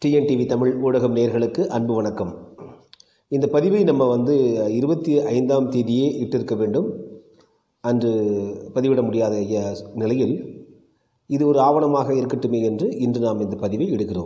TNTV Tamil ஊடகம் நேர்களுக்கு அன்பு வணக்கம் இந்த பதிவை நம்ம வந்து இருபத்தி ஐந்தாம் தேதியே இட்டிருக்க வேண்டும் அன்று பதிவிட முடியாத ய- நிலையில் இது ஒரு ஆவணமாக இருக்கட்டுமே என்று இன்று நாம் இந்த பதிவை எடுக்கிறோம்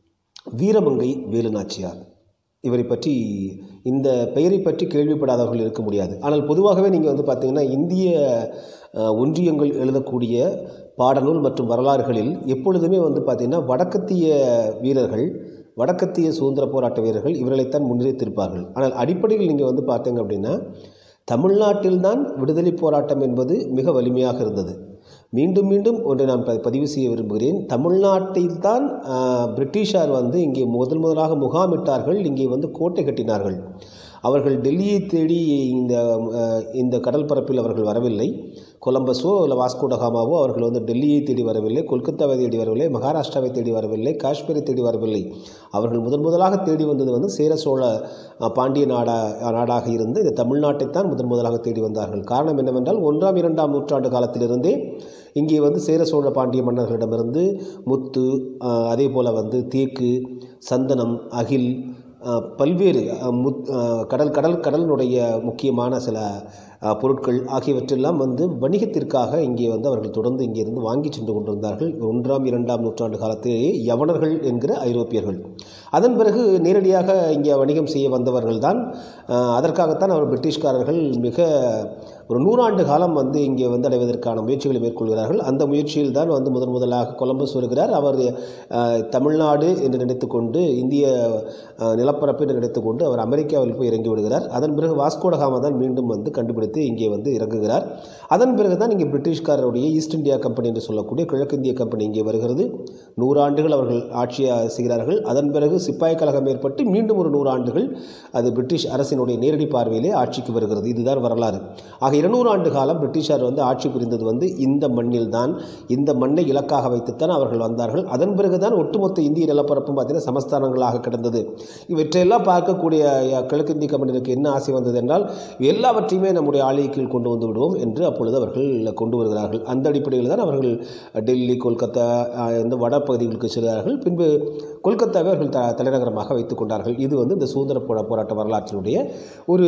வீரமங்கை வேலுநாச்சியார் இவரை பற்றி இந்த பெயரை பற்றி கேள்விப்படாதவர்கள் இருக்க முடியாது ஆனால் பொதுவாகவே நீங்கள் வந்து பார்த்தீங்கன்னா இந்திய அஹ், ஒன்றியங்கள் எழுதக்கூடிய பாடநூல் மற்றும் வரலாறுகளில் எப்பொழுதுமே வந்து பார்த்திங்கன்னா வடக்கத்திய வீரர்கள் வடக்கத்திய சுதந்திர போராட்ட வீரர்கள் இவர்களைத்தான் முன்னிறுத்திருப்பார்கள் ஆனால் அடிப்படையில் நீங்கள் வந்து பார்த்தீங்க அப்படின்னா தமிழ்நாட்டில்தான் விடுதலை போராட்டம் என்பது மிக வலிமையாக இருந்தது மீண்டும் மீண்டும் ஒன்றை நான் ப- பதிவு செய்ய விரும்புகிறேன் தமிழ்நாட்டில்தான் ஆஹ், பிரிட்டிஷார் வந்து இங்கே முதல் முதலாக முகாமிட்டார்கள் இங்கே வந்து கோட்டை கட்டினார்கள் அவர்கள் டெல்லியை தேடி இந்த ஆஹ், இந்த கடல் பரப்பில் அவர்கள் வரவில்லை கொலம்பஸோ இல்லை வாஸ்கோடகாமாவோ அவர்கள் வந்து டெல்லியை தேடி வரவில்லை கொல்கத்தாவை தேடி வரவில்லை மகாராஷ்டிராவை தேடி வரவில்லை காஷ்மீரை தேடி வரவில்லை அவர்கள் முதன் முதலாக தேடி வந்தது வந்து சேர சோழ அஹ், பாண்டிய நாடா நாடாக இருந்த இந்த தமிழ்நாட்டைத்தான் முதன் முதலாக தேடி வந்தார்கள் காரணம் என்னவென்றால் ஒன்றாம் இரண்டாம் நூற்றாண்டு காலத்திலிருந்தே இங்கே வந்து சேர சோழ பாண்டிய மன்னர்களிடமிருந்து முத்து அஹ், அதே போல் வந்து தேக்கு சந்தனம் அகில் அஹ், பல்வேறு அஹ், முத் அஹ், கடல் கடல் கடலினுடைய முக்கியமான சில அஹ், பொருட்கள் ஆகியவற்றெல்லாம் வந்து வணிகத்திற்காக இங்கே வந்து அவர்கள் தொடர்ந்து இங்கே இருந்து வாங்கி சென்று கொண்டிருந்தார்கள் ஒன்றாம் இரண்டாம் நூற்றாண்டு காலத்திலேயே யவனர்கள் என்கிற ஐரோப்பியர்கள் அதன் பிறகு நேரடியாக இங்கே வணிகம் செய்ய வந்தவர்கள் தான் அதற்காகத்தான் அவர் பிரிட்டிஷ்காரர்கள் மிக ஒரு நூறாண்டு காலம் வந்து இங்கே வந்து அடைவதற்கான முயற்சிகளை மேற்கொள்கிறார்கள் அந்த முயற்சியில் தான் வந்து முதன் முதலாக கொலம்பஸ் வருகிறார் அவர் அஹ், தமிழ்நாடு என்று நினைத்துக்கொண்டு இந்திய அஹ், நிலப்பரப்பு என்று நினைத்துக்கொண்டு அவர் அமெரிக்காவில் போய் இறங்கி விடுகிறார் அதன் பிறகு வாஸ்கோடகாமா தான் மீண்டும் வந்து கண்டுபிடித்து இங்கே வந்து இறங்குகிறார் அதன் பிறகு தான் இங்கே பிரிட்டிஷ்காரருடைய ஈஸ்ட் இந்தியா கம்பெனி என்று சொல்லக்கூடிய கிழக்கிந்திய கம்பெனி இங்கே வருகிறது நூறாண்டுகள் அவர்கள் ஆட்சியை செய்கிறார்கள் அதன் பிறகு சிப்பாய் கழகம் ஏற்பட்டு மீண்டும் ஒரு நூறாண்டுகள் அது பிரிட்டிஷ் அரசினுடைய நேரடி பார்வையிலே ஆட்சிக்கு வருகிறது இதுதான் வரலாறு ஆக இருநூறு ஆண்டு காலம் பிரிட்டிஷார் வந்து ஆட்சி புரிந்தது வந்து இந்த மண்ணில் தான் இந்த மண்ணை இலக்காக வைத்துத்தான் அவர்கள் வந்தார்கள் அதன் பிறகு தான் ஒட்டுமொத்த இந்திய நிலப்பரப்பும் பார்த்தீங்கன்னா சமஸ்தானங்களாக கிடந்தது இவற்றையெல்லாம் பார்க்கக்கூடிய அஹ், கிழக்கிந்திய கம்பெனிக்கு என்ன ஆசை வந்தது என்றால் எல்லாவற்றையுமே நம்முடைய ஆளுகை கீழ் கொண்டு வந்து விடுவோம் என்று அப்பொழுது அவர்கள் கொண்டு வருகிறார்கள் அந்த அடிப்படையில் தான் அவர்கள் டெல்லி கொல்கத்தா அஹ், இந்த வடபகுதிகளுக்கு செல்கிறார்கள் பின்பு கொல்கத்தாவை அவர்கள் த தலைநகரமாக வைத்துக் கொண்டார்கள் இது வந்து இந்த சுதந்திர போரா- போராட்ட வரலாற்றினுடைய ஒரு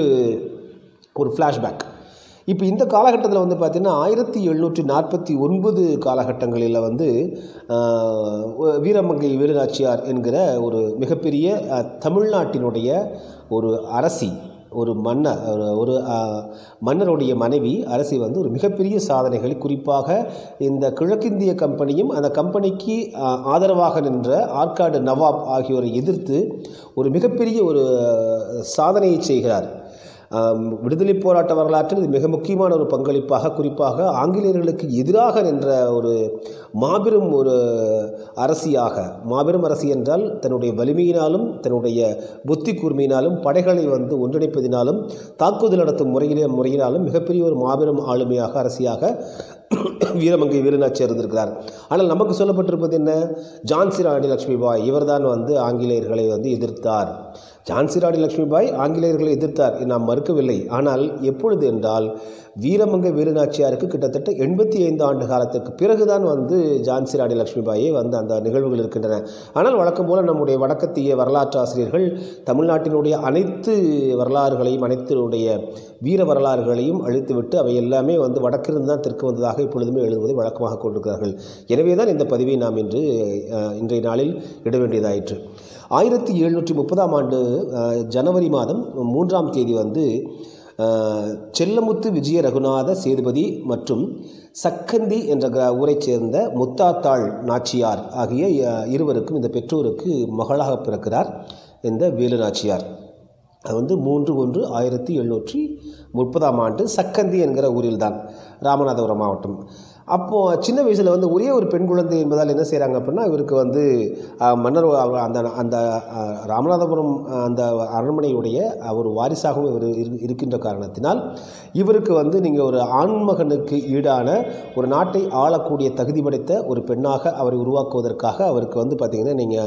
ஒரு ஃப்ளாஷ்பேக் இப்போ இந்த காலகட்டத்தில் வந்து பார்த்திங்கன்னா ஆயிரத்தி எழுநூற்றி நாற்பத்தி ஒன்பது காலகட்டங்களில் வந்து ஆஹ், வீரமங்கை வீரநாச்சியார் என்கிற ஒரு மிகப்பெரிய ஆஹ், தமிழ்நாட்டினுடைய ஒரு அரசி ஒரு மன்னர் ஒரு- ஒரு ஆஹ், மன்னருடைய மனைவி அரசி வந்து ஒரு மிகப்பெரிய சாதனைகளை குறிப்பாக இந்த கிழக்கிந்திய கம்பெனியும் அந்த கம்பெனிக்கு ஆஹ், ஆதரவாக நின்ற ஆற்காடு நவாப் ஆகியோரை எதிர்த்து ஒரு மிகப்பெரிய ஒரு சாதனையை செய்கிறார் ஆம், விடுதலை போராட்ட வரலாற்றில் இது மிக முக்கியமான ஒரு பங்களிப்பாக குறிப்பாக ஆங்கிலேயர்களுக்கு எதிராக நின்ற ஒரு மாபெரும் ஒரு அரசியாக மாபெரும் அரசி என்றால் தன்னுடைய வலிமையினாலும் தன்னுடைய புத்தி கூர்மையினாலும் படைகளை வந்து ஒன்றிணைப்பதினாலும் தாக்குதல் நடத்தும் முறையிலே முறையினாலும் மிகப்பெரிய ஒரு மாபெரும் ஆளுமையாக அரசியாக வீரமங்கை வீரநாச்சியார் இருந்திருக்கிறார் ஆனால் நமக்கு சொல்லப்பட்டிருப்பது என்ன ஜான்சி ராணி லட்சுமிபாய் இவர்தான் வந்து ஆங்கிலேயர்களை வந்து எதிர்த்தார் ஜான்சி ராணி லட்சுமிபாய் ஆங்கிலேயர்களை எதிர்த்தார் நாம் மறுக்கவில்லை ஆனால் எப்பொழுது என்றால் வீரமங்கை வீரநாச்சியாருக்கு கிட்டத்தட்ட எண்பத்தி ஐந்து ஆண்டு காலத்திற்கு பிறகுதான் வந்து ஜான்சி ராணி லட்சுமிபாயே வந்து அந்த நிகழ்வுகள் இருக்கின்றன ஆனால் வழக்கம் போல நம்முடைய வடக்கத்திய வரலாற்று ஆசிரியர்கள் தமிழ்நாட்டினுடைய அனைத்து வரலாறுகளையும் அனைத்தினுடைய வீர வரலாறுகளையும் அழித்துவிட்டு அவை எல்லாமே வந்து வடக்கிருந்து தான் தெற்கு வந்ததாக இப்பொழுதுமே எழுதுவதை வழக்கமாக கொண்டிருக்கிறார்கள் எனவே தான் இந்த பதிவை நாம் இன்று அஹ், இன்றைய நாளில் இட வேண்டியதாயிற்று ஆயிரத்தி எழுநூற்றி முப்பதாம் ஆண்டு அஹ், ஜனவரி மாதம் மூன்றாம் தேதி வந்து அஹ், செல்லமுத்து விஜய ரகுநாத சேதுபதி மற்றும் சக்கந்தி என்ற கிர- ஊரைச் சேர்ந்த முத்தாத்தாள் நாச்சியார் ஆகிய அஹ், இருவருக்கும் இந்த பெற்றோருக்கு மகளாக பிறக்கிறார் இந்த வேலு நாச்சியார் அது வந்து மூன்று ஒன்று ஆயிரத்தி எழுநூற்றி முப்பதாம் ஆண்டு சக்கந்தி என்கிற ஊரில்தான் ராமநாதபுரம் மாவட்டம் அப்போது சின்ன வயசில் வந்து ஒரே ஒரு பெண் குழந்தை என்பதால் என்ன செய்கிறாங்க அப்படின்னா இவருக்கு வந்து ஆஹ், மன்னர் அவர் அந்த அந்த ஆஹ், ராமநாதபுரம் ஆஹ், அந்த அரண்மனையுடைய ஒரு வாரிசாகவும் இவர் இரு- இருக்கின்ற காரணத்தினால் இவருக்கு வந்து நீங்கள் ஒரு ஆண்மகனுக்கு ஈடான ஒரு நாட்டை ஆளக்கூடிய தகுதி படைத்த ஒரு பெண்ணாக அவரை உருவாக்குவதற்காக அவருக்கு வந்து பார்த்திங்கன்னா நீங்கள்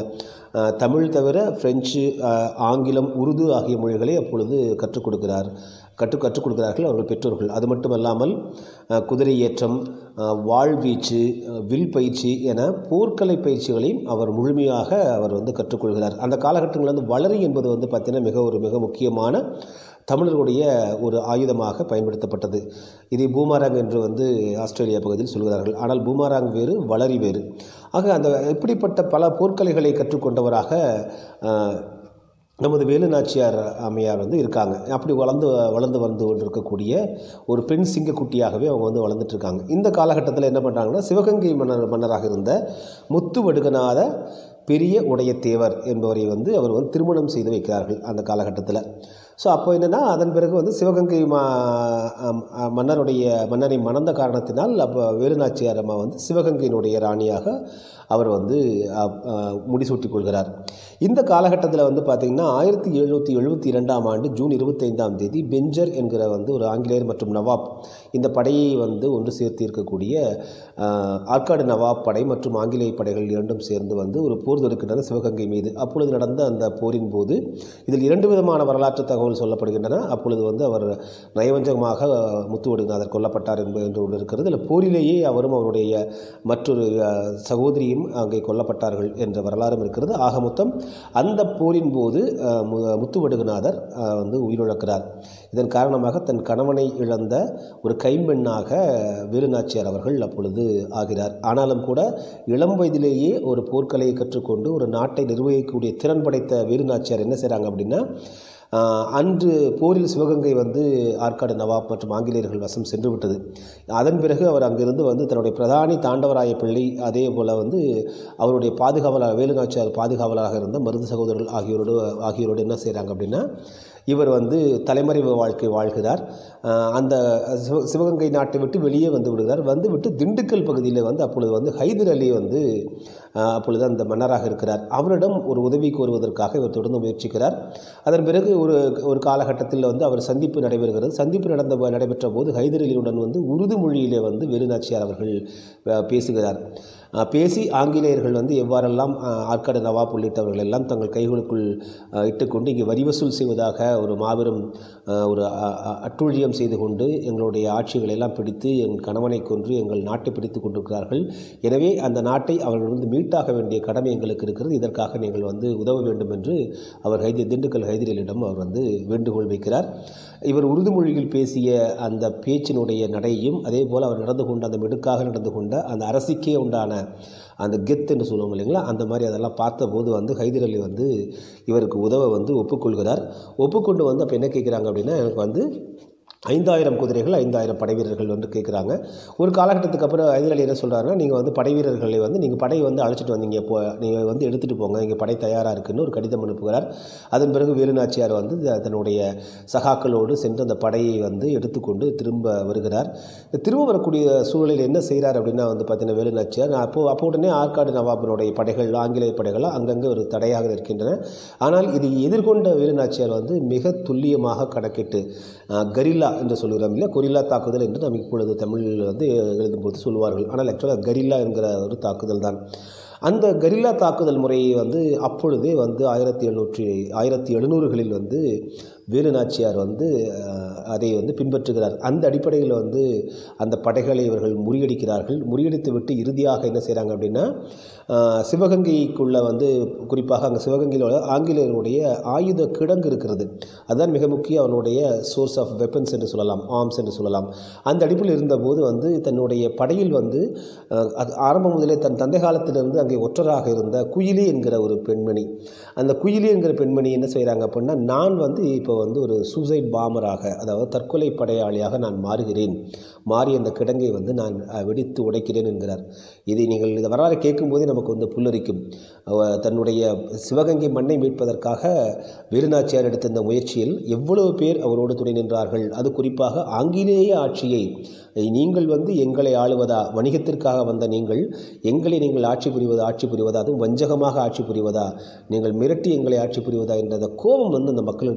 அஹ், தமிழ் தவிர பிரெஞ்சு அஹ், ஆங்கிலம் உருது ஆகிய மொழிகளை அப்பொழுது கற்றுக் கொடுக்கிறார் கற்று கற்றுக் கொடுக்கிறார்கள் அவர்கள் பெற்றோர்கள் அது மட்டுமல்லாமல் அஹ், குதிரை ஏற்றம் அஹ், வாழ்வீச்சு அஹ், வில் பயிற்சி என போர்க்கலை பயிற்சிகளையும் அவர் முழுமையாக அவர் வந்து கற்றுக்கொள்கிறார் அந்த காலகட்டங்களில் வந்து வளரி என்பது வந்து பார்த்திங்கன்னா மிக ஒரு மிக முக்கியமான தமிழர்களுடைய ஒரு ஆயுதமாக பயன்படுத்தப்பட்டது இதை பூமாராங் என்று வந்து ஆஸ்திரேலியா பகுதியில் சொல்கிறார்கள் ஆனால் பூமாராங் வேறு வளரி வேறு ஆக அந்த இப்படிப்பட்ட பல போர்க்கலைகளை கற்றுக்கொண்டவராக அஹ், நமது வேலு நாச்சியார் அம்மையார் வந்து இருக்காங்க அப்படி வளர்ந்து வளர்ந்து வந்து கொண்டிருக்கக்கூடிய ஒரு பெண் சிங்கக்குட்டியாகவே அவங்க வந்து வளர்ந்துட்டு இருக்காங்க இந்த காலகட்டத்தில் என்ன பண்ணுறாங்கன்னா சிவகங்கை மன்னர் மன்னராக இருந்த முத்து வடுகநாத பெரிய உடையத்தேவர் என்பவரை வந்து அவர் வந்து திருமணம் செய்து வைக்கிறார்கள் அந்த காலகட்டத்தில் ஸோ அப்போ என்னென்னா அதன் பிறகு வந்து சிவகங்கை மா அம், அ, மன்னருடைய மன்னரை மணந்த காரணத்தினால் அப்போ வேலுநாச்சியார் அம்மா வந்து சிவகங்கையினுடைய ராணியாக அவர் வந்து அ, அ, முடிசூட்டிக் கொள்கிறார் இந்த காலகட்டத்தில் வந்து பார்த்திங்கன்னா ஆயிரத்தி எழுநூற்றி எழுபத்தி இரண்டாம் ஆண்டு ஜூன் இருபத்தைந்தாம் தேதி பெஞ்சர் என்கிற வந்து ஒரு ஆங்கிலேயர் மற்றும் நவாப் இந்த படையை வந்து ஒன்று சேர்த்து இருக்கக்கூடிய அஹ், ஆற்காடு நவாப் படை மற்றும் ஆங்கிலேய படைகள் இரண்டும் சேர்ந்து வந்து ஒரு போர் தொடுக்கின்றன சிவகங்கை மீது அப்பொழுது நடந்த அந்த போரின் போது இதில் இரண்டு விதமான வரலாற்று தகவல் சொல்லப்படுகின்றன அப்பொழுது வந்து அவர் நயவஞ்சகமாக முத்துவடுநாதர் கொல்லப்பட்டார் என்பது என்று ஒன்று இருக்கிறது இல்லை போரிலேயே அவரும் அவருடைய மற்றொரு அஹ், சகோதரியும் அங்கே கொல்லப்பட்டார்கள் என்ற வரலாறும் இருக்கிறது ஆக மொத்தம் அந்த போரின் போது அஹ், மு- முத்துவடுகநாதர் அஹ், வந்து உயிரிழக்கிறார் இதன் காரணமாக தன் கணவனை இழந்த ஒரு கைம்பெண்ணாக வேலுநாச்சியார் அவர்கள் அப்பொழுது ஆகிறார் ஆனாலும் கூட இளம் வயதிலேயே ஒரு போர்க்கலையை கற்றுக்கொண்டு ஒரு நாட்டை நிர்வகிக்கக்கூடிய திறன் படைத்த வேலுநாச்சியார் என்ன செய்கிறாங்க அப்படின்னா ஆஹ், அன்று போரில் சிவகங்கை வந்து ஆற்காடு நவாப் மற்றும் ஆங்கிலேயர்கள் வசம் சென்று விட்டது அதன் பிறகு அவர் அங்கிருந்து வந்து தன்னுடைய பிரதானி தாண்டவராய பிள்ளை அதே போல் வந்து அவருடைய பாதுகாவலர் வேலுநாச்சியார் பாதுகாவலராக இருந்த மருது சகோதரர்கள் ஆகியோரோடு ஆகியோரோடு என்ன செய்கிறாங்க அப்படின்னா இவர் வந்து தலைமறைவு வாழ்க்கை வாழ்கிறார் ஆஹ் அந்த சிவ சிவகங்கை நாட்டை விட்டு வெளியே வந்து விடுகிறார் வந்து விட்டு திண்டுக்கல் பகுதியில் வந்து அப்பொழுது வந்து ஹைதர் அலி வந்து ஆஹ் அப்பொழுது அந்த மன்னராக இருக்கிறார் அவரிடம் ஒரு உதவி கோருவதற்காக இவர் தொடர்ந்து முயற்சிக்கிறார் அதன் பிறகு ஒரு ஒரு காலகட்டத்தில் வந்து அவர் சந்திப்பு நடைபெறுகிறது சந்திப்பு நடந்த போ- நடைபெற்ற போது ஹைதர் அலியுடன் வந்து உருது மொழியிலே வந்து வேலுநாச்சியார் அவர்கள் ஆஹ் பேசுகிறார் ஆஹ் பேசி ஆங்கிலேயர்கள் வந்து எவ்வாறெல்லாம் ஆஹ் ஆற்காடு நவாப் உள்ளிட்டவர்கள் எல்லாம் தங்கள் கைகளுக்குள் ஆஹ் இட்டுக்கொண்டு இங்கே வரி வசூல் செய்வதாக ஒரு மாபெரும் ஆஹ் ஒரு அ- அ- அட்டூழியம் செய்து கொண்டு எங்களுடைய ஆட்சிகளை எல்லாம் பிடித்து என் கணவனை கொன்று எங்கள் நாட்டை பிடித்து கொண்டிருக்கிறார்கள் எனவே அந்த நாட்டை அவர்களிருந்து மீட்டாக வேண்டிய கடமை எங்களுக்கு இருக்கிறது இதற்காக நீங்கள் வந்து உதவ வேண்டும் என்று அவர் ஹைதி திண்டுக்கல் ஹைதரலியிடம் அவர் வந்து வேண்டுகோள் வைக்கிறார் இவர் உருது மொழியில் பேசிய அந்த பேச்சினுடைய நடையையும் அதே போல் அவர் நடந்து கொண்ட அந்த மிடுக்காக நடந்து கொண்ட அந்த அரசுக்கே உண்டான அந்த கெத் என்று சொல்லுவோம் இல்லைங்களா அந்த மாதிரி அதெல்லாம் பார்த்தபோது வந்து ஹைதர் அலி வந்து இவருக்கு உதவ வந்து ஒப்புக்கொள்கிறார் ஒப்புக்கொண்டு வந்து அப்போ என்ன கேட்குறாங்க அப்படின்னா எனக்கு வந்து ஐந்தாயிரம் குதிரைகள் ஐந்தாயிரம் படை வீரர்கள் வந்து கேட்குறாங்க ஒரு காலகட்டத்துக்கு அப்புறம் ஹைதர் அலி என்ன சொல்கிறாருன்னா நீங்கள் வந்து படை வீரர்களை வந்து நீங்கள் படையை வந்து அழைச்சிட்டு வந்தீங்க இப்போ நீங்கள் வந்து எடுத்துகிட்டு போங்க இங்கே படை தயாராக இருக்குன்னு ஒரு கடிதம் அனுப்புகிறார் அதன் பிறகு வேலுநாச்சியார் வந்து த- தன்னுடைய சகாக்களோடு சென்று அந்த படையை வந்து எடுத்துக்கொண்டு திரும்ப வருகிறார் இந்த திரும்ப வரக்கூடிய சூழலில் என்ன செய்கிறார் அப்படின்னா வந்து பார்த்தீங்கன்னா வேலுநாச்சியார் அப்போ அப்போ உடனே ஆற்காடு நவாபினுடைய படைகள் ஆங்கிலேய படைகள் அங்கங்கே ஒரு தடையாக இருக்கின்றன ஆனால் இதை எதிர்கொண்ட வேலுநாச்சியார் வந்து மிக துல்லியமாக கணக்கிட்டு அஹ், கரில்லா என்று சொல்கிறோம் இல்லையா கொரில்லா தாக்குதல் என்று நாம் இப்பொழுது தமிழில் வந்து எழுதும்போது சொல்லுவார்கள் ஆனால் ஆக்சுவலாக கரில்லா என்கிற ஒரு தாக்குதல் தான் அந்த கரில்லா தாக்குதல் முறையை வந்து அப்பொழுதே வந்து ஆயிரத்தி எழுநூற்றி ஆயிரத்தி எழுநூறுகளில் வந்து வேலு நாச்சியார் வந்து அஹ், அதை வந்து பின்பற்றுகிறார் அந்த அடிப்படையில் வந்து அந்த படைகளை இவர்கள் முறியடிக்கிறார்கள் முறியடித்து விட்டு இறுதியாக என்ன செய்கிறாங்க அப்படின்னா அஹ், சிவகங்கைக்குள்ளே வந்து குறிப்பாக அங்கே சிவகங்கையில் உள்ள ஆங்கிலேயருடைய ஆயுத கிடங்கு இருக்கிறது அதுதான் மிக முக்கிய அவனுடைய சோர்ஸ் ஆஃப் வெப்பன்ஸ் என்று சொல்லலாம் ஆர்ம்ஸ் என்று சொல்லலாம் அந்த அடிப்பில் இருந்தபோது வந்து தன்னுடைய படையில் வந்து அஹ், அது ஆரம்பம் முதலே தன் தந்தை காலத்திலிருந்து அங்கே ஒற்றராக இருந்த குயிலி என்கிற ஒரு பெண்மணி அந்த குயிலி என்கிற பெண்மணி என்ன செய்கிறாங்க அப்படின்னா நான் வந்து இப்போ வந்து ஒரு சூசைட் பாமராக அதாவது தற்கொலை படையாளியாக நான் மாறுகிறேன் மாறி அந்த கிடங்கை வந்து நான் அஹ், வெடித்து உடைக்கிறேன் என்கிறார் இதை நீங்கள் இந்த வரலாறு கேட்கும்போதே நமக்கு வந்து புல்லரிக்கும் அவ தன்னுடைய சிவகங்கை மண்ணை மீட்பதற்காக வேலுநாச்சியார் எடுத்த இந்த முயற்சியில் எவ்வளவு பேர் அவரோடு துணை நின்றார்கள் அது குறிப்பாக ஆங்கிலேய ஆட்சியை நீங்கள் வந்து எங்களை ஆளுவதா வணிகத்திற்காக வந்த நீங்கள் எங்களை நீங்கள் ஆட்சி புரிவதா ஆட்சி புரிவதா அதுவும் வஞ்சகமாக ஆட்சி புரிவதா நீங்கள் மிரட்டி எங்களை ஆட்சி புரிவதா என்ற அந்த கோபம் வந்து அந்த மக்களிடையே சிவகங்கை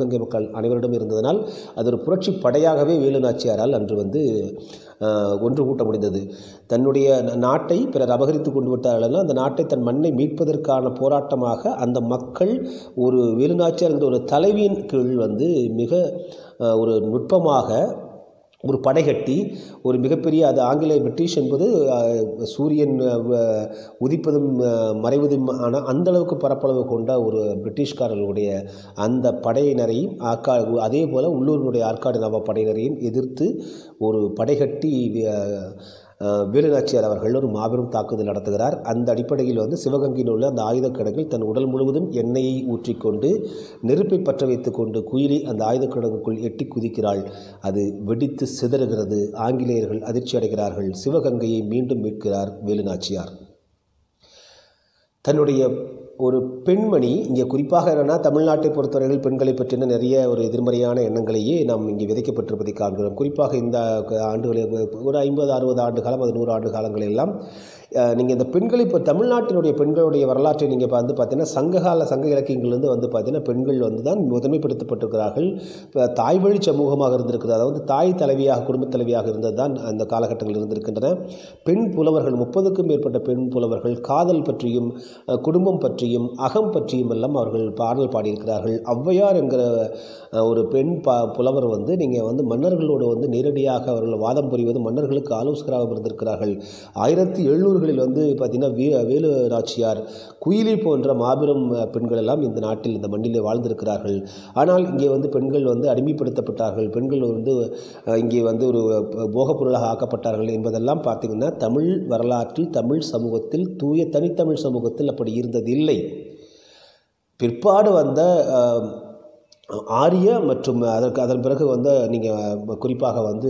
சிவகங்கை மக்கள் அனைவரிடம் இருந்ததனால் அது ஒரு புரட்சி படையாகவே வேலு நாச்சியாரால் அன்று வந்து ஆஹ், ஒன்று கூட்ட முடிந்தது தன்னுடைய ந- நாட்டை பிறர் அபகரித்து கொண்டு விட்டாலும் அந்த நாட்டை தன் மண்ணை மீட்பதற்கான போராட்டமாக அந்த மக்கள் ஒரு வேலுநாச்சியார் என்ற ஒரு தலைவியின் கீழ் வந்து மிக ஆஹ், ஒரு நுட்பமாக ஒரு படைகட்டி ஒரு மிகப்பெரிய அது ஆங்கிலேய பிரிட்டிஷ் என்பது அஹ், சூரியன் அஹ், உதிப்பதும் அஹ், மறைவதும் ஆன அந்த அளவுக்கு பரப்பளவு கொண்ட ஒரு பிரிட்டிஷ்காரர்களுடைய அந்த படையினரையும் ஆக்கா அதே போல் உள்ளூரினுடைய ஆற்காடு நவ படையினரையும் எதிர்த்து ஒரு படைகட்டி அஹ், அஹ், வேலுநாச்சியார் அவர்கள் ஒரு மாபெரும் தாக்குதல் நடத்துகிறார் அந்த அடிப்படையில் வந்து சிவகங்கையில் உள்ள அந்த ஆயுதக்கிடங்கில் தன் உடல் முழுவதும் எண்ணெயை ஊற்றிக்கொண்டு நெருப்பை பற்ற வைத்துக்கொண்டு குயிலி அந்த ஆயுதக்கிடங்குக்குள் எட்டி குதிக்கிறாள் அது வெடித்து சிதறுகிறது ஆங்கிலேயர்கள் அதிர்ச்சி அடைகிறார்கள் சிவகங்கையை மீண்டும் மீட்கிறார் வேலுநாச்சியார் தன்னுடைய ஒரு பெண்மணி இங்கே குறிப்பாக என்னென்னா தமிழ்நாட்டை பொறுத்தவரையில் பெண்களை பற்றின நிறைய ஒரு எதிர்மறையான எண்ணங்களையே நாம் இங்கே விதைக்கப்பட்டிருப்பதை காண்கிறோம் குறிப்பாக இந்த ஆண்டுகளில் ஒரு ஐம்பது அறுபது ஆண்டு காலம் அது நூறு ஆண்டு காலங்களெல்லாம் நீங்கள் இந்த பெண்களை இப்போ தமிழ்நாட்டினுடைய பெண்களுடைய வரலாற்றை நீங்கள் வந்து பார்த்தீங்கன்னா சங்ககால சங்க இலக்கியங்கள்லேருந்து வந்து பார்த்தீங்கன்னா பெண்கள் வந்து தான் முதன்மைப்படுத்தப்பட்டிருக்கிறார்கள் இப்போ தாய் வழி சமூகமாக இருந்திருக்கிறது அதாவது தாய் தலைவியாக குடும்பத் தலைவியாக இருந்தது தான் அந்த காலகட்டங்கள் இருந்திருக்கின்றன பெண் புலவர்கள் முப்பதுக்கும் மேற்பட்ட பெண் புலவர்கள் காதல் பற்றியும் அஹ், குடும்பம் பற்றியும் அகம் பற்றியும் எல்லாம் அவர்கள் பாடல் பாடியிருக்கிறார்கள் ஔவையார் என்கிற அஹ், ஒரு பெண் ப புலவர் வந்து நீங்கள் வந்து மன்னர்களோடு வந்து நேரடியாக அவர்கள் வாதம் புரிவது மன்னர்களுக்கு ஆலோசகராக இருந்திருக்கிறார்கள் ஆயிரத்தி எழுநூறுகளில் வந்து பார்த்திங்கன்னா வே வேலு நாச்சியார் குயிலி போன்ற மாபெரும் அஹ், பெண்கள் எல்லாம் இந்த நாட்டில் இந்த மண்ணிலே வாழ்ந்திருக்கிறார்கள் ஆனால் இங்கே வந்து பெண்கள் வந்து அடிமைப்படுத்தப்பட்டார்கள் பெண்கள் வந்து அஹ், இங்கே வந்து ஒரு அஹ், போகப் பொருளாக ஆக்கப்பட்டார்கள் என்பதெல்லாம் பார்த்திங்கன்னா தமிழ் வரலாற்றில் தமிழ் சமூகத்தில் தூய தனித்தமிழ் சமூகத்தில் அப்படி இருந்ததில்லை பிற்பாடு வந்த அஹ், ஆரிய மற்றும் அதற்கு அதன் பிறகு வந்து நீங்கள் குறிப்பாக வந்து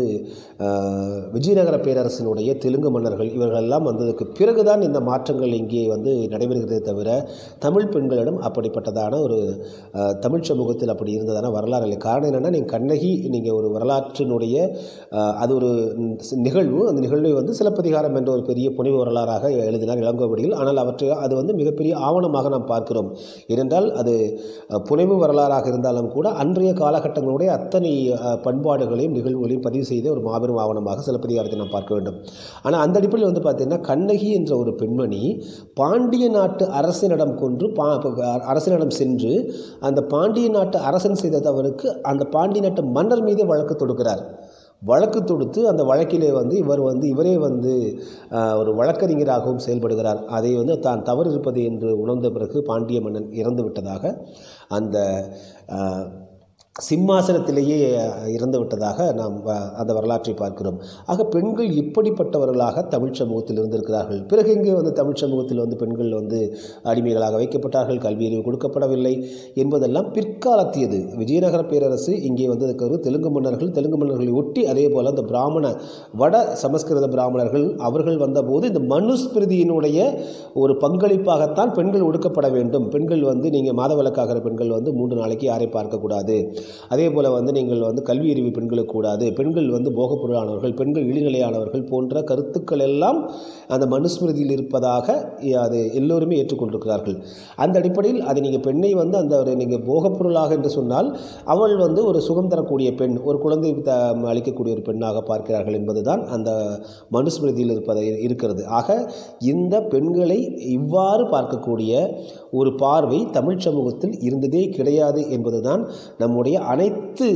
அஹ், விஜயநகர பேரரசினுடைய தெலுங்கு மன்னர்கள் இவர்களெல்லாம் வந்ததுக்கு பிறகுதான் இந்த மாற்றங்கள் இங்கே வந்து நடைபெறுகிறதே தவிர தமிழ் பெண்களிடம் அப்படிப்பட்டதான ஒரு அஹ், தமிழ் சமூகத்தில் அப்படி இருந்ததான வரலாறு இல்லை காரணம் என்னென்னா நீங்கள் கண்ணகி நீங்கள் ஒரு வரலாற்றினுடைய அஹ், அது ஒரு நிகழ்வு அந்த நிகழ்வை வந்து சிலப்பதிகாரம் என்ற ஒரு பெரிய புனைவு வரலாறாக எழுதினார் இளங்கோவடிகள் ஆனால் அவற்றை அது வந்து மிகப்பெரிய ஆவணமாக நாம் பார்க்கிறோம் ஏனென்றால் அது அஹ், புனைவு வரலாறாக இருந்தாலும் கூட அன்றைய காலகட்டங்களுடைய அத்தனை அஹ், பண்பாடுகளையும் நிகழ்வுகளையும் பதிவு செய்த ஒரு மாபெரும் ஆவணமாக சிலப்பதிகாரத்தை நாம் பார்க்க வேண்டும் ஆனால் அந்த அடிப்படையில் வந்து பார்த்தீங்கன்னா கண்ணகி என்ற ஒரு பெண்மணி பாண்டிய நாட்டு அரசனிடம் கொன்று பா அரசனிடம் சென்று அந்த பாண்டிய நாட்டு அரசன் செய்த தவறுக்கு அந்த பாண்டிய நாட்டு மன்னர் மீதே வழக்கு தொடுக்கிறார் வழக்கு தொடுத்து அந்த வழக்கிலே வந்து இவர் வந்து இவரே வந்து ஆஹ், ஒரு வழக்கறிஞராகவும் செயல்படுகிறார் அதை வந்து தான் தவறு இருப்பது என்று உணர்ந்த பிறகு பாண்டிய மன்னன் இறந்து விட்டதாக அந்த ஆஹ், சிம்மாசனத்திலேயே இறந்து விட்டதாக நாம் வ- அந்த வரலாற்றை பார்க்கிறோம் ஆக பெண்கள் இப்படிப்பட்டவர்களாக தமிழ் சமூகத்தில் இருந்திருக்கிறார்கள் பிறகு இங்கே வந்து தமிழ் சமூகத்தில் வந்து பெண்கள் வந்து அடிமைகளாக வைக்கப்பட்டார்கள் கல்வி அறிவு கொடுக்கப்படவில்லை என்பதெல்லாம் பிற்காலத்தியது விஜயநகர பேரரசு இங்கே வந்ததுக்கு பிறகு தெலுங்கு மன்னர்கள் தெலுங்கு மன்னர்களை ஒட்டி அதே போல் அந்த பிராமண வட சமஸ்கிருத பிராமணர்கள் அவர்கள் வந்தபோது இந்த மனுஸ்மிருதியினுடைய ஒரு பங்களிப்பாகத்தான் பெண்கள் ஒடுக்கப்பட வேண்டும் பெண்கள் வந்து நீங்கள் மாதவிலக்காகிற பெண்கள் வந்து மூன்று நாளைக்கு யாரை பார்க்கக்கூடாது அதே போல் வந்து நீங்கள் வந்து கல்வி அறிவு பெண்களுக்கு கூடாது பெண்கள் வந்து போகப் பொருளானவர்கள் பெண்கள் இழிநிலையானவர்கள் போன்ற கருத்துக்கள் எல்லாம் அந்த மனுஸ்மிருதியில் இருப்பதாக அது எல்லோருமே ஏற்றுக்கொண்டிருக்கிறார்கள் அந்த அடிப்படையில் அதை நீங்கள் பெண்ணை வந்து அந்த ஒரு நீங்கள் போகப் பொருளாக என்று சொன்னால் அவள் வந்து ஒரு சுகம் தரக்கூடிய பெண் ஒரு குழந்தை த அளிக்கக்கூடிய ஒரு பெண்ணாக பார்க்கிறார்கள் என்பதுதான் அந்த மனுஸ்மிருதியில் இருப்பதை இருக்கிறது ஆக இந்த பெண்களை இவ்வாறு பார்க்கக்கூடிய ஒரு பார்வை தமிழ் சமூகத்தில் இருந்ததே கிடையாது என்பதுதான் நம்முடைய அனைத்து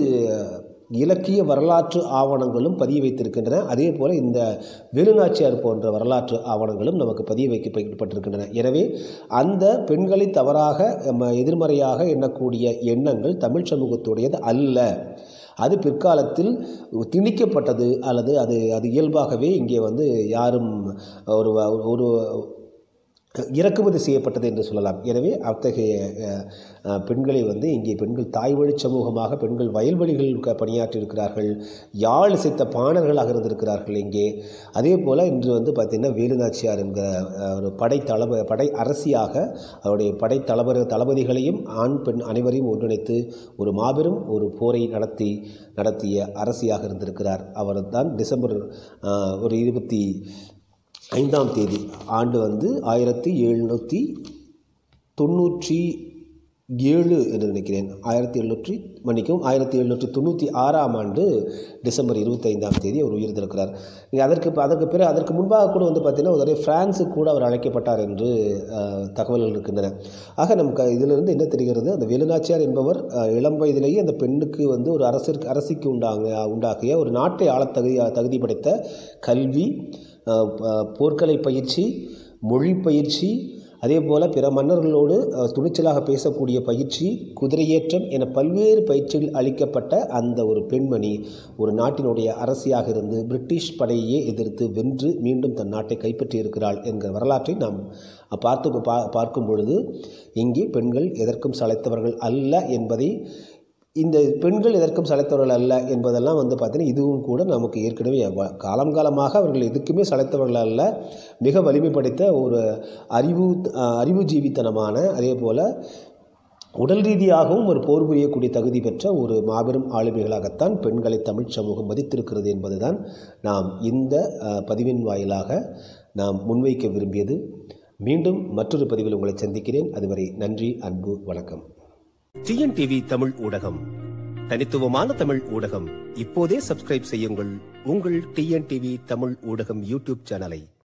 இலக்கிய வரலாற்று ஆவணங்களும் பதிய வைத்திருக்கின்றன அதே போல இந்த வேலுநாச்சியார் போன்ற வரலாற்று ஆவணங்களும் நமக்கு பதிய வைக்கப்பட்டிருக்கின்றன எனவே அந்த பெண்களை தவறாக நம்ம எதிர்மறையாக எண்ணக்கூடிய எண்ணங்கள் தமிழ் சமூகத்துடையது அல்ல அது பிற்காலத்தில் திணிக்கப்பட்டது அல்லது அது அது இயல்பாகவே இங்கே வந்து யாரும் ஒரு ஒரு இறக்குமதி செய்யப்பட்டது என்று சொல்லலாம் எனவே அத்தகைய அஹ், அஹ், பெண்களை வந்து இங்கே பெண்கள் தாய் வழி சமூகமாக பெண்கள் வயல்வெளிகளில் க- பணியாற்றியிருக்கிறார்கள் யாழ் இசைத்த பாணர்களாக இருந்திருக்கிறார்கள் இங்கே அதே போல் இன்று வந்து பார்த்திங்கன்னா வேலுநாச்சியார் என்கிற அஹ், ஒரு படை தளப படை அரசியாக அவருடைய படை தளபதி தளபதிகளையும் ஆண் பெண் அனைவரையும் ஒன்றிணைத்து ஒரு மாபெரும் ஒரு போரை நடத்தி நடத்திய அரசியாக இருந்திருக்கிறார் அவர் தான் டிசம்பர் அஹ், ஒரு இருபத்தி ஐந்தாம் தேதி ஆண்டு வந்து ஆயிரத்தி எழுநூற்றி தொண்ணூற்றி ஏழு என்று நினைக்கிறேன் ஆயிரத்தி எழுநூற்றி மன்னிக்கவும் ஆயிரத்தி எழுநூற்றி தொண்ணூற்றி ஆறாம் ஆண்டு டிசம்பர் இருபத்தைந்தாம் தேதி அவர் உயிர்த்திருக்கிறார் நீங்கள் அதற்கு அதற்கு பிறகு அதற்கு முன்பாக கூட வந்து பார்த்தீங்கன்னா ஒரு தடவை பிரான்ஸுக்கு கூட அவர் அழைக்கப்பட்டார் என்று அஹ், தகவல்கள் இருக்கின்றன ஆக நமக்கு இதிலிருந்து என்ன தெரிகிறது அந்த வேலுநாச்சியார் என்பவர் அஹ், இளம் வயதிலேயே அந்த பெண்ணுக்கு வந்து ஒரு அரசிற்கு அரசிக்கு உண்டாங்க உண்டாகிய ஒரு நாட்டை ஆளத் தகுதி தகுதி படைத்த கல்வி அஹ், ப- போர்க்கலை பயிற்சி மொழி பயிற்சி அதே போல் பிற மன்னர்களோடு அஹ், துணிச்சலாக பேசக்கூடிய பயிற்சி குதிரையேற்றம் என பல்வேறு பயிற்சிகள் அளிக்கப்பட்ட அந்த ஒரு பெண்மணி ஒரு நாட்டினுடைய அரசியாக இருந்து பிரிட்டிஷ் படையே எதிர்த்து வென்று மீண்டும் தன் நாட்டை கைப்பற்றி இருக்கிறாள் என்கிற வரலாற்றை நாம் பார்த்து பா பார்க்கும் பொழுது இங்கே பெண்கள் எதற்கும் சளைத்தவர்கள் அல்ல என்பதை இந்த பெண்கள் எதற்கும் சளைத்தவர்கள் அல்ல என்பதெல்லாம் வந்து பார்த்தீங்கன்னா இதுவும் கூட நமக்கு ஏற்கனவே வ- காலம் காலமாக அவர்கள் எதுக்குமே சளைத்தவர்கள் அல்ல மிக வலிமை படைத்த ஒரு அறிவு அஹ், அறிவுஜீவித்தனமான அதே போல் உடல் ரீதியாகவும் ஒரு போர் புரியக்கூடிய தகுதி பெற்ற ஒரு மாபெரும் ஆளுமைகளாகத்தான் பெண்களை தமிழ் சமூகம் மதித்திருக்கிறது என்பதுதான் நாம் இந்த அஹ், பதிவின் வாயிலாக நாம் முன்வைக்க விரும்பியது மீண்டும் மற்றொரு பதிவில் உங்களை சந்திக்கிறேன் அதுவரை நன்றி அன்பு வணக்கம் டிஎன்டிவி தமிழ் ஊடகம் தனித்துவமான தமிழ் ஊடகம் இப்போதே சப்ஸ்கிரைப் செய்யுங்கள் உங்கள் டிஎன்டிவி தமிழ் ஊடகம் யூடியூப் சேனலை